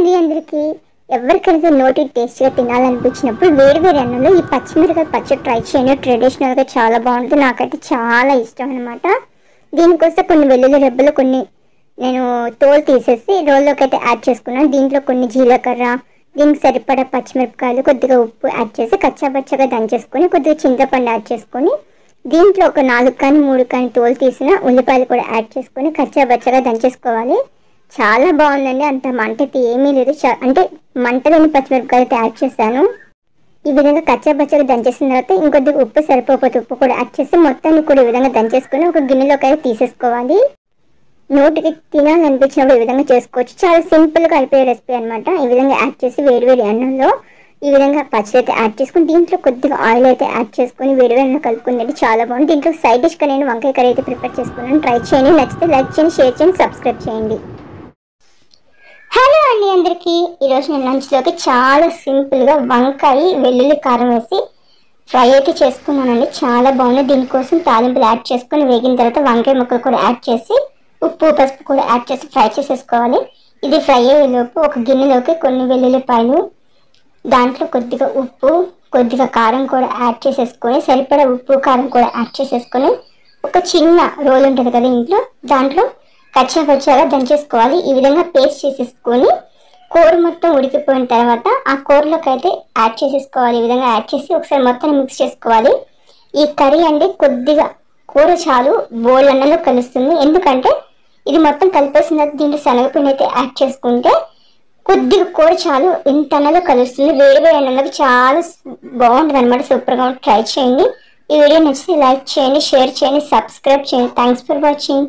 అండి అందరికీ ఎవరికైతే నోటి టేస్ట్గా తినాలనిపించినప్పుడు వేడి వేడి అన్నంలో ఈ పచ్చిమిరకాయ పచ్చడి ట్రై చేయండి ట్రెడిషనల్గా చాలా బాగుంటుంది నాకైతే చాలా ఇష్టం అనమాట దీనికోసం కొన్ని వెల్లుల్లి రెబ్బలు కొన్ని నేను తోలు తీసేసి రోల్లోకి అయితే యాడ్ చేసుకున్నాను దీంట్లో కొన్ని జీలకర్ర దీనికి సరిపడా పచ్చిమిరపకాయలు కొద్దిగా ఉప్పు యాడ్ చేసి కచ్చాపచ్చగా దంచేసుకొని కొద్దిగా చింతపండు యాడ్ చేసుకొని దీంట్లో ఒక నాలుగు కానీ మూడు కానీ తోలు తీసిన ఉల్లిపాయలు కూడా యాడ్ చేసుకొని కచ్చాపచ్చగా దంచేసుకోవాలి చాలా బాగుందండి అంత మంట అయితే ఏమీ లేదు చా- అంటే మంట లేని పచ్చిమిరపకాయలు అయితే యాడ్ చేశాను ఈ విధంగా కచ్చా పచ్చగా దంచేసిన తర్వాత ఇంకొద్దిగా ఉప్పు సరిపోకపోతే ఉప్పు కూడా యాడ్ చేసి మొత్తాన్ని కూడా ఈ విధంగా దంచేసుకొని ఒక గిన్నెలోకి అయితే తీసేసుకోవాలి నోటికి తినాలనిపించినప్పుడు ఈ విధంగా చేసుకోవచ్చు చాలా సింపుల్గా అయిపోయే రెసిపీ అనమాట ఈ విధంగా యాడ్ చేసి వేడి వేడి అన్నంలో ఈ విధంగా పచ్చడి అయితే యాడ్ చేసుకుని దీంట్లో కొద్దిగా ఆయిల్ అయితే యాడ్ చేసుకొని వేడి వేడిగా కలుపుకుని తింటే చాలా బాగుంది దీంట్లో సైడ్ డిష్గా నేను వంకాయ కర్రీ అయితే ప్రిపేర్ చేసుకున్నాను ట్రై చేయండి నచ్చితే లైక్ చేయండి షేర్ చేయండి సబ్స్క్రైబ్ చేయండి హలో అండి అందరికీ ఈరోజు నేను లంచ్లోకి చాలా సింపుల్గా వంకాయ వెల్లుల్లి కారం వేసి ఫ్రై అయితే చేసుకున్నానండి చాలా బాగుంది దీనికోసం తాలింపులు యాడ్ చేసుకొని వేగిన తర్వాత వంకాయ ముక్కలు కూడా యాడ్ చేసి ఉప్పు పసుపు కూడా యాడ్ చేసి ఫ్రై చేసేసుకోవాలి ఇది ఫ్రై అయ్యేలోపు ఒక గిన్నెలోకి కొన్ని వెల్లుల్లిపాయలు దాంట్లో కొద్దిగా ఉప్పు కొద్దిగా కారం కూడా యాడ్ చేసేసుకొని సరిపడా ఉప్పు కారం కూడా యాడ్ చేసేసుకొని ఒక చిన్న రోల్ ఉంటుంది కదా ఇంట్లో దాంట్లో కచ్చా పచ్చాగా దంచేసుకోవాలి ఈ విధంగా పేస్ట్ చేసేసుకొని కూర మొత్తం ఉడికిపోయిన తర్వాత ఆ కూరలోకి అయితే యాడ్ చేసేసుకోవాలి ఈ విధంగా యాడ్ చేసి ఒకసారి మొత్తం మిక్స్ చేసుకోవాలి ఈ కర్రీ అండి కొద్దిగా కూర చాలు బోల్ అన్నంలో కలుస్తుంది ఎందుకంటే ఇది మొత్తం కలిపేసిన తర్వాత దీంట్లో శనగపిండి అయితే యాడ్ చేసుకుంటే కొద్దిగా కూర చాలు ఇంత అన్నలో కలుస్తుంది వేడి వేడి అన్నంలోకి చాలా బాగుంటుంది అనమాట సూపర్గా ఉంటుంది ట్రై చేయండి ఈ వీడియో నచ్చితే లైక్ చేయండి షేర్ చేయండి సబ్స్క్రైబ్ చేయండి థ్యాంక్స్ ఫర్ వాచింగ్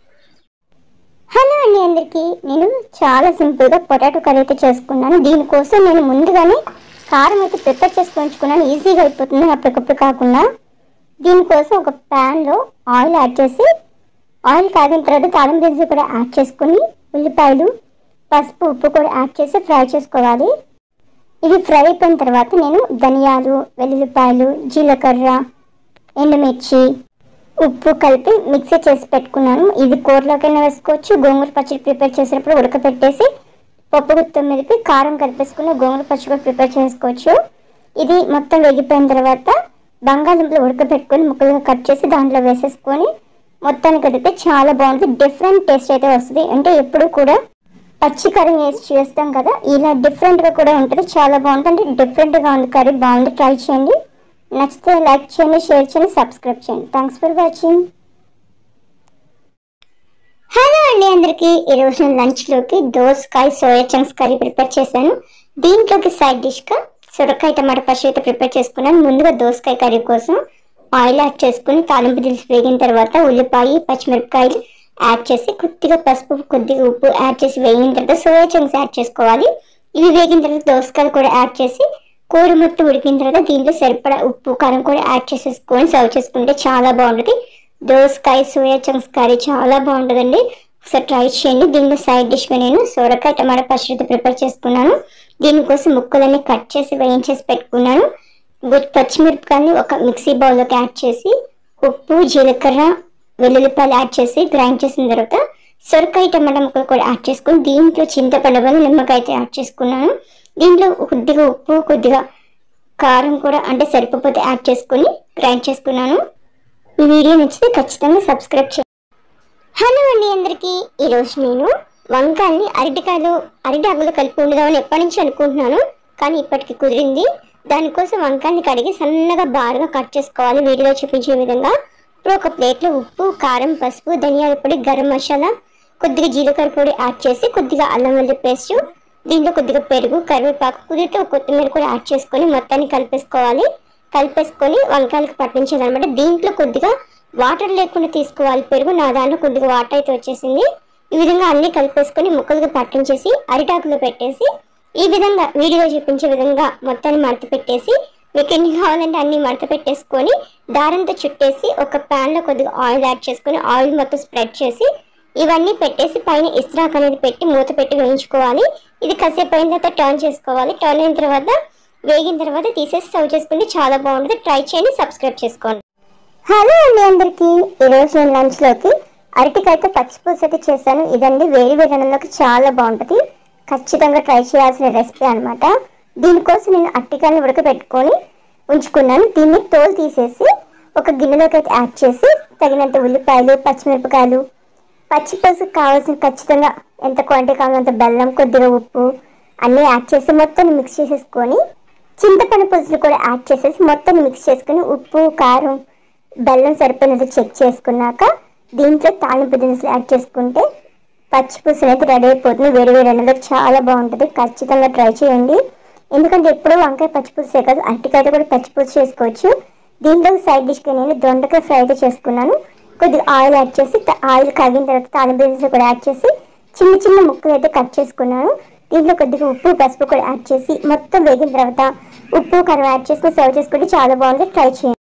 హలో అండి అందరికీ నేను చాలా సింపుల్గా పొటాటో కర్రీ అయితే చేసుకున్నాను దీనికోసం నేను ముందుగానే కారం అయితే ప్రిపేర్ చేసి ఉంచుకున్నాను ఈజీగా అయిపోతుంది అప్పటికప్పుడు కాకుండా దీనికోసం ఒక ప్యాన్లో ఆయిల్ యాడ్ చేసి ఆయిల్ కాగిన తర్వాత తాళం దినుసులు కూడా యాడ్ చేసుకుని ఉల్లిపాయలు పసుపు ఉప్పు కూడా యాడ్ చేసి ఫ్రై చేసుకోవాలి ఇవి ఫ్రై అయిపోయిన తర్వాత నేను ధనియాలు వెల్లుల్లిపాయలు జీలకర్ర ఎండుమిర్చి ఉప్పు కలిపి మిక్సీ చేసి పెట్టుకున్నాను ఇది కూరలోకైనా వేసుకోవచ్చు గోంగూర పచ్చడి ప్రిపేర్ చేసేటప్పుడు ఉడకపెట్టేసి పప్పు గుత్తం మీదకి కారం కలిపేసుకుని గోంగూర పచ్చడి కూడా ప్రిపేర్ చేసుకోవచ్చు ఇది మొత్తం వేగిపోయిన తర్వాత బంగాళదుంపలు ఉడకబెట్టుకొని ముక్కలుగా కట్ చేసి దాంట్లో వేసేసుకొని మొత్తానికి కలిపితే చాలా బాగుంటుంది డిఫరెంట్ టేస్ట్ అయితే వస్తుంది అంటే ఎప్పుడు కూడా పచ్చి కర్రీ వేసి చేస్తాం కదా ఇలా డిఫరెంట్గా కూడా ఉంటుంది చాలా బాగుంటుంది అంటే డిఫరెంట్గా ఉంది కర్రీ బాగుంది ట్రై చేయండి నచ్చితే లైక్ చేయండి షేర్ చేయండి సబ్స్క్రైబ్ చేయండి థ్యాంక్స్ ఫర్ వాచింగ్ హలో అండి అందరికీ ఈరోజు నేను లంచ్లోకి దోసకాయ సోయా చంక్స్ కర్రీ ప్రిపేర్ చేశాను దీంట్లోకి సైడ్ డిష్గా సొరకాయ టమాటా పచ్చి అయితే ప్రిపేర్ చేసుకున్నాను ముందుగా దోసకాయ కర్రీ కోసం ఆయిల్ యాడ్ చేసుకుని తాలింపు దిలిసి వేగిన తర్వాత ఉల్లిపాయ పచ్చిమిరపకాయలు యాడ్ చేసి కొద్దిగా పసుపు కొద్దిగా ఉప్పు యాడ్ చేసి వేగిన తర్వాత సోయా చంక్స్ యాడ్ చేసుకోవాలి ఇవి వేగిన తర్వాత దోసకాయలు కూడా యాడ్ చేసి కూర మొత్తం ఉడికిన తర్వాత దీంట్లో సరిపడా ఉప్పు కారం కూడా యాడ్ చేసేసుకొని సర్వ్ చేసుకుంటే చాలా బాగుంటుంది దోసకాయ సోయా చంక్స్ కర్రీ చాలా బాగుంటుందండి ఒకసారి ట్రై చేయండి దీనిలో సైడ్ డిష్గా నేను సొరకాయ టమాటా పచ్చడి ప్రిపేర్ చేసుకున్నాను దీనికోసం ముక్కలన్నీ కట్ చేసి వేయించేసి పెట్టుకున్నాను గు- పచ్చిమిరపకాయని ఒక మిక్సీ బౌల్లోకి యాడ్ చేసి ఉప్పు జీలకర్ర వెల్లుల్లిపాయలు యాడ్ చేసి గ్రైండ్ చేసిన తర్వాత సొరకాయ టమాటా ముక్కలు కూడా యాడ్ చేసుకుని దీంట్లో చింతపండు బదులు నిమ్మకాయ అయితే యాడ్ చేసుకున్నాను దీంట్లో కొద్దిగా ఉప్పు కొద్దిగా కారం కూడా అంటే సరిపోతే యాడ్ చేసుకొని గ్రైండ్ చేసుకున్నాను ఈ వీడియో నచ్చితే ఖచ్చితంగా సబ్స్క్రైబ్ చేయండి హలో అండి అందరికీ ఈరోజు నేను వంకాయని అరటికాయలు అరటి ఆకులు కలిపి ఉండదామని ఎప్పటి నుంచి అనుకుంటున్నాను కానీ ఇప్పటికి కుదిరింది దానికోసం వంకాయని కడిగి సన్నగా బారుగా కట్ చేసుకోవాలి వీడియోలో చూపించే విధంగా ఇప్పుడు ఒక ప్లేట్లో ఉప్పు కారం పసుపు ధనియాల పొడి గరం మసాలా కొద్దిగా జీలకర్ర పొడి యాడ్ చేసి కొద్దిగా అల్లం వెల్లుల్లి పేస్ట్ దీంట్లో కొద్దిగా పెరుగు కరివేపాకు కుదిరితే ఒక కొత్తిమీర కూడా యాడ్ చేసుకొని మొత్తాన్ని కలిపేసుకోవాలి కలిపేసుకొని వంకాయలకు పట్టించాలన్నమాట దీంట్లో కొద్దిగా వాటర్ లేకుండా తీసుకోవాలి పెరుగు నా దాంట్లో కొద్దిగా వాటర్ అయితే వచ్చేసింది ఈ విధంగా అన్ని కలిపేసుకొని ముక్కలుగా పట్టించేసి అరిటాకులో పెట్టేసి ఈ విధంగా వీడియో చూపించే విధంగా మొత్తాన్ని మడత పెట్టేసి మీకు ఎన్ని కావాలంటే అన్ని మడత పెట్టేసుకొని దారంతో చుట్టేసి ఒక ప్యాన్లో కొద్దిగా ఆయిల్ యాడ్ చేసుకొని ఆయిల్ మొత్తం స్ప్రెడ్ చేసి ఇవన్నీ పెట్టేసి పైన ఇస్త్రాక్ అనేది పెట్టి మూత పెట్టి వేయించుకోవాలి ఇది కాసేపు అయిన తర్వాత టర్న్ చేసుకోవాలి టర్న్ అయిన తర్వాత వేగిన తర్వాత తీసేసి సర్వ్ చేసుకుంటే చాలా బాగుంటుంది ట్రై చేయండి సబ్స్క్రైబ్ చేసుకోండి హలో అండి అందరికీ ఈరోజు నేను లంచ్లోకి అరటికాయతో పచ్చిపులుసు అయితే చేశాను ఇదండి వేడి వేడి అన్నంలోకి చాలా బాగుంటుంది ఖచ్చితంగా ట్రై చేయాల్సిన రెసిపీ అనమాట దీనికోసం నేను అట్టికాయలను ఉడకబెట్టుకొని ఉంచుకున్నాను దీన్ని తోలు తీసేసి ఒక గిన్నెలోకి అయితే యాడ్ చేసి తగినంత ఉల్లిపాయలు పచ్చిమిరపకాయలు పచ్చి పులుసుకు కావాల్సిన ఖచ్చితంగా ఎంత క్వాంటిటీ కావాలో అంత బెల్లం కొద్దిగా ఉప్పు అన్నీ యాడ్ చేసి మొత్తం మిక్స్ చేసేసుకొని చింతపండు పులుసులు కూడా యాడ్ చేసేసి మొత్తం మిక్స్ చేసుకొని ఉప్పు కారం బెల్లం సరిపోయినట్టు చెక్ చేసుకున్నాక దీంట్లో తాలింపు దినుసులు యాడ్ చేసుకుంటే పచ్చి పులుసు అయితే రెడీ అయిపోతుంది వేడి వేడి అన్నది చాలా బాగుంటుంది ఖచ్చితంగా ట్రై చేయండి ఎందుకంటే ఎప్పుడూ వంకాయ పచ్చి పులుసే కాదు అరటికాయతో కూడా పచ్చి పులుసు చేసుకోవచ్చు దీంట్లో సైడ్ డిష్గా నేను దొండకాయ ఫ్రై అయితే చేసుకున్నాను కొద్దిగా ఆయిల్ యాడ్ చేసి త- ఆయిల్ కరిగిన తర్వాత తాలింపు దినుసులు కూడా యాడ్ చేసి చిన్న చిన్న ముక్కలు అయితే కట్ చేసుకున్నాను దీంట్లో కొద్దిగా ఉప్పు పసుపు కూడా యాడ్ చేసి మొత్తం వేగిన తర్వాత ఉప్పు కారం యాడ్ చేసుకుని సర్వ్ చేసుకుంటే చాలా బాగుంది ట్రై చేయండి